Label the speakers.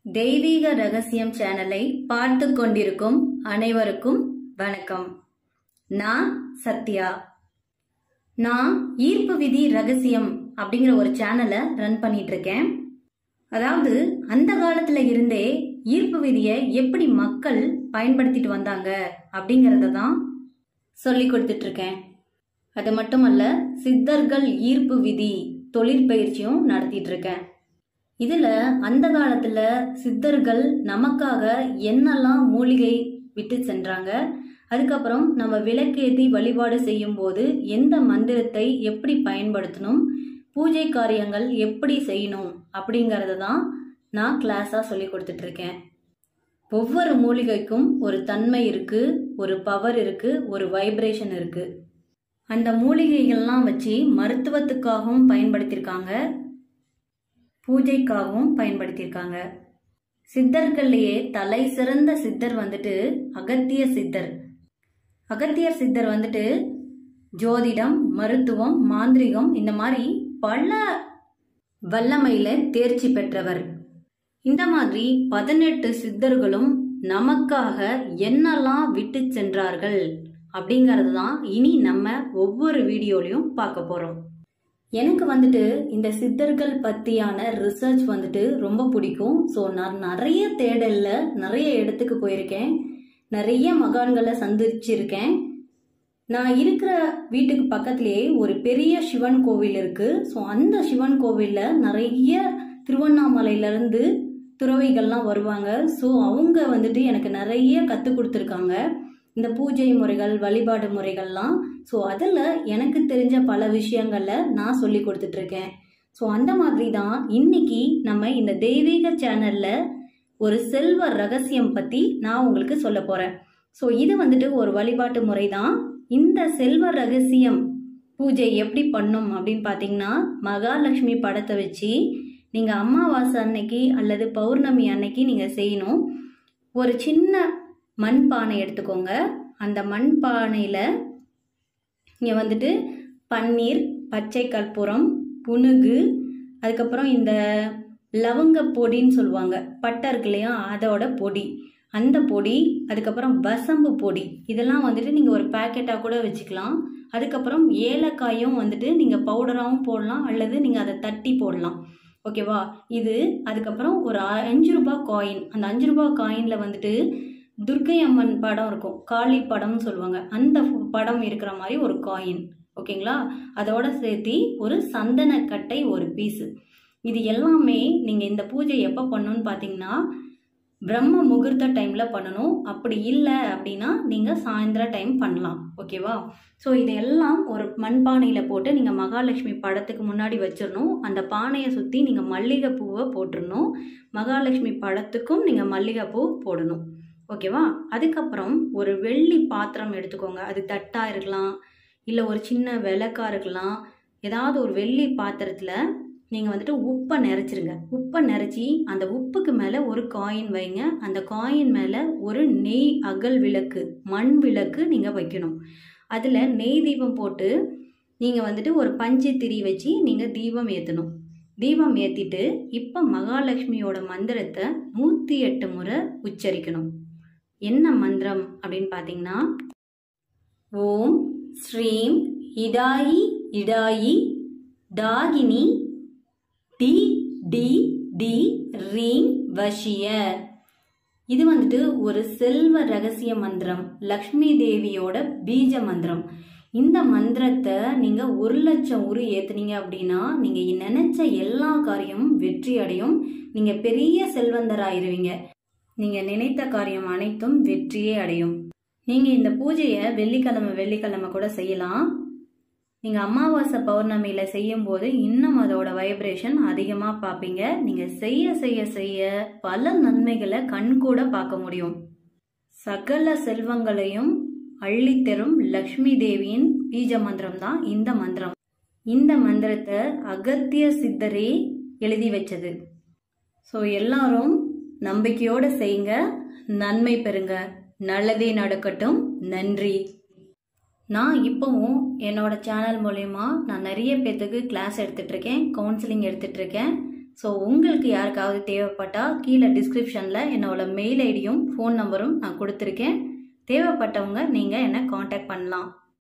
Speaker 1: தெய்வீக ரகசியம் சேனலை பார்த்து கொண்டிருக்கும் அனைவருக்கும் வணக்கம் நான் சத்யா நான் ஈர்ப்பு விதி ரகசியம் அப்படிங்கிற ஒரு சேனலை ரன் பண்ணிட்டு இருக்கேன் அதாவது அந்த காலத்துல இருந்தே ஈர்ப்பு விதியை எப்படி மக்கள் பயன்படுத்திட்டு வந்தாங்க அப்படிங்கறத தான் சொல்லி கொடுத்துட்டு இருக்கேன் அது மட்டுமல்ல சித்தர்கள் ஈர்ப்பு விதி தொழிற்பயிற்சியும் நடத்திட்டு இருக்கேன் இதுல அந்த காலத்துல சித்தர்கள் நமக்காக என்னெல்லாம் மூலிகை விட்டு சென்றாங்க அதுக்கப்புறம் நம்ம விளக்கேற்றி வழிபாடு செய்யும் போது எந்த மந்திரத்தை எப்படி பயன்படுத்தணும் பூஜை காரியங்கள் எப்படி செய்யணும் அப்படிங்கறத தான் நான் கிளாஸாக சொல்லி கொடுத்துட்டு இருக்கேன் ஒவ்வொரு மூலிகைக்கும் ஒரு தன்மை இருக்கு ஒரு பவர் இருக்கு ஒரு வைப்ரேஷன் இருக்கு அந்த மூலிகைகள்லாம் வச்சு மருத்துவத்துக்காகவும் பயன்படுத்தியிருக்காங்க பூஜைக்காகவும் பயன்படுத்தியிருக்காங்க சித்தர்கள்லேயே தலை சிறந்த சித்தர் வந்துட்டு அகத்திய சித்தர் அகத்தியர் சித்தர் வந்துட்டு ஜோதிடம் மருத்துவம் மாந்திரிகம் இந்த மாதிரி பல வல்லமையில தேர்ச்சி பெற்றவர் இந்த மாதிரி பதினெட்டு சித்தர்களும் நமக்காக என்னெல்லாம் விட்டு சென்றார்கள் அப்படிங்கிறது தான் இனி நம்ம ஒவ்வொரு வீடியோலையும் பார்க்க போறோம் எனக்கு வந்துட்டு இந்த சித்தர்கள் பற்றியான ரிசர்ச் வந்துட்டு ரொம்ப பிடிக்கும் ஸோ நான் நிறைய தேடல்ல நிறைய இடத்துக்கு போயிருக்கேன் நிறைய மகான்களை சந்திச்சிருக்கேன் நான் இருக்கிற வீட்டுக்கு பக்கத்துலேயே ஒரு பெரிய சிவன் கோவில் இருக்கு ஸோ அந்த சிவன் கோவிலில் நிறைய திருவண்ணாமலையிலேருந்து துறவிகள்லாம் வருவாங்க ஸோ அவங்க வந்துட்டு எனக்கு நிறைய கற்றுக் கொடுத்துருக்காங்க இந்த பூஜை முறைகள் வழிபாடு முறைகள்லாம் ஸோ அதில் எனக்கு தெரிஞ்ச பல விஷயங்களை நான் சொல்லி கொடுத்துட்ருக்கேன் ஸோ அந்த மாதிரி தான் இன்னைக்கு நம்ம இந்த தெய்வீக சேனலில் ஒரு செல்வ ரகசியம் பற்றி நான் உங்களுக்கு சொல்ல போகிறேன் ஸோ இது வந்துட்டு ஒரு வழிபாட்டு முறை தான் இந்த செல்வ ரகசியம் பூஜை எப்படி பண்ணும் அப்படின்னு பார்த்தீங்கன்னா மகாலட்சுமி படத்தை வச்சு நீங்கள் அமாவாசை அன்னைக்கு அல்லது பௌர்ணமி அன்னைக்கு நீங்கள் செய்யணும் ஒரு சின்ன மண் பானை எடுத்துக்கோங்க அந்த மண் பானையில் இங்கே வந்துட்டு பன்னீர் பச்சை கற்பூரம் புனுகு அதுக்கப்புறம் இந்த லவங்க பொடின்னு சொல்லுவாங்க பட்டை இருக்கு இல்லையா அதோட பொடி அந்த பொடி அதுக்கப்புறம் வசம்பு பொடி இதெல்லாம் வந்துட்டு நீங்கள் ஒரு பேக்கெட்டாக கூட வச்சுக்கலாம் அதுக்கப்புறம் ஏலக்காயும் வந்துட்டு நீங்கள் பவுடராகவும் போடலாம் அல்லது நீங்கள் அதை தட்டி போடலாம் ஓகேவா இது அதுக்கப்புறம் ஒரு அஞ்சு ரூபாய் காயின் அந்த அஞ்சு ரூபாய் காயினில் வந்துட்டு துர்க்கை அம்மன் படம் இருக்கும் காளி படம்னு சொல்லுவாங்க அந்த படம் இருக்கிற மாதிரி ஒரு காயின் ஓகேங்களா அதோட சேர்த்து ஒரு சந்தனக்கட்டை ஒரு பீஸு இது எல்லாமே நீங்கள் இந்த பூஜை எப்போ பண்ணணும்னு பார்த்தீங்கன்னா பிரம்ம முகூர்த்த டைமில் பண்ணணும் அப்படி இல்லை அப்படின்னா நீங்கள் சாயந்தர டைம் பண்ணலாம் ஓகேவா ஸோ இதையெல்லாம் ஒரு மண்பானையில் போட்டு நீங்கள் மகாலட்சுமி படத்துக்கு முன்னாடி வச்சிடணும் அந்த பானையை சுற்றி நீங்கள் மல்லிகைப்பூவை போட்டுடணும் மகாலட்சுமி படத்துக்கும் நீங்கள் மல்லிகைப்பூ போடணும் ஓகேவா அதுக்கப்புறம் ஒரு வெள்ளி பாத்திரம் எடுத்துக்கோங்க அது தட்டாக இருக்கலாம் இல்லை ஒரு சின்ன விளக்கா இருக்கலாம் ஏதாவது ஒரு வெள்ளி பாத்திரத்தில் நீங்கள் வந்துட்டு உப்பை நிறச்சிருங்க உப்பை நிறச்சி அந்த உப்புக்கு மேலே ஒரு காயின் வைங்க அந்த காயின் மேலே ஒரு நெய் அகல் விளக்கு மண் விளக்கு நீங்கள் வைக்கணும் அதில் நெய் தீபம் போட்டு நீங்கள் வந்துட்டு ஒரு பஞ்சு திரி வச்சு நீங்கள் தீபம் ஏற்றணும் தீபம் ஏற்றிட்டு இப்போ மகாலட்சுமியோட மந்திரத்தை நூற்றி எட்டு முறை உச்சரிக்கணும் என்ன மந்திரம் அப்படின்னு பார்த்தீங்கன்னா ஓம் ஸ்ரீம் இடாயி இடாயி தாகினி டி டி டி ரீம் வஷிய இது வந்துட்டு ஒரு செல்வ ரகசிய மந்திரம் லக்ஷ்மி தேவியோட பீஜ மந்திரம் இந்த மந்திரத்தை நீங்கள் ஒரு லட்சம் உரு ஏற்றுனீங்க அப்படின்னா நீங்கள் நினைச்ச எல்லா காரியமும் வெற்றி அடையும் நீங்கள் பெரிய செல்வந்தராயிருவீங்க நீங்கள் நினைத்த காரியம் அனைத்தும் வெற்றியே அடையும் நீங்கள் இந்த பூஜையை வெள்ளிக்கிழமை வெள்ளிக்கிழமை கூட செய்யலாம் நீங்கள் அமாவாசை பௌர்ணமியில் செய்யும்போது இன்னும் அதோட வைப்ரேஷன் அதிகமாக பார்ப்பீங்க நீங்கள் செய்ய செய்ய செய்ய பல நன்மைகளை கண்கூட பார்க்க முடியும் சகல செல்வங்களையும் அள்ளித்தரும் லக்ஷ்மி தேவியின் பீஜ மந்திரம் தான் இந்த மந்திரம் இந்த மந்திரத்தை அகத்திய சித்தரே எழுதி வச்சது ஸோ எல்லாரும் நம்பிக்கையோடு செய்யுங்க நன்மை பெறுங்க நல்லதே நடக்கட்டும் நன்றி நான் இப்போவும் என்னோட சேனல் மூலயமா நான் நிறைய பேர்த்துக்கு கிளாஸ் எடுத்துட்ருக்கேன் கவுன்சிலிங் எடுத்துட்ருக்கேன் ஸோ உங்களுக்கு யாருக்காவது தேவைப்பட்டால் கீழே டிஸ்கிரிப்ஷனில் என்னோட மெயில் ஐடியும் ஃபோன் நம்பரும் நான் கொடுத்துருக்கேன் தேவைப்பட்டவங்க நீங்கள் என்னை காண்டாக்ட் பண்ணலாம்